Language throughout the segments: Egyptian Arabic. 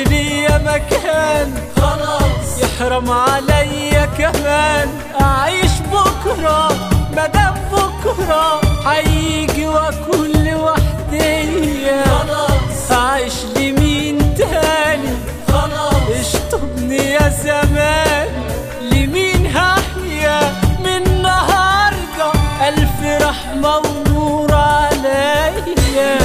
ليا مكان خلاص يحرم عليا كمان اعيش بكره مدام بكره هيجي واكون لوحدي خلاص اعيش لمين تاني خلاص اشطبني يا زمان لمين هحيا من النهارده الف رحمه ونور عليا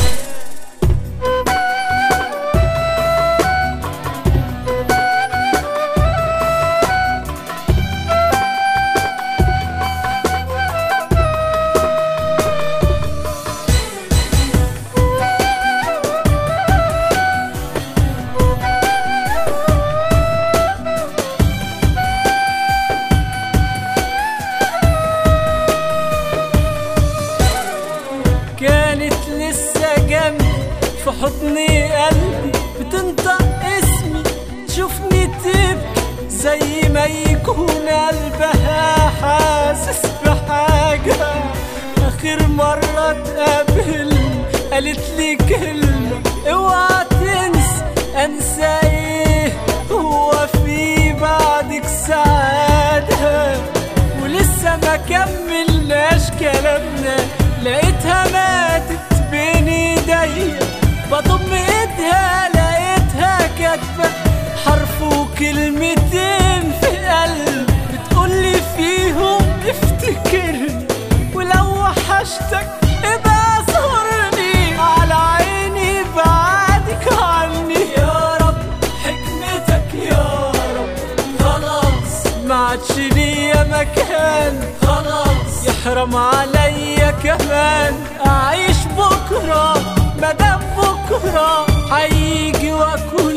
كانت لسه جنبي في حضني قلبي بتنطق اسمي تشوفني تبكي زي ما يكون قلبها حاسس بحاجة آخر مرة اتقابلنا قالت لي كلمة اوعى تنسى انسى ايه هو في بعدك سعادة ولسه ما كملناش كلامنا لقيتها ماتت بين ايديا بضم ايدها لقيتها كاتبه حرف وكلمتين في قلب بتقولي فيهم افتكرني ولو وحشتك ابقى زورني على عيني بعدك عني يا رب حكمتك يا رب خلاص ما عادش ليا مكان خلاص يحرم عليا كمان اعيش بكره مدام بكره هيجي واكون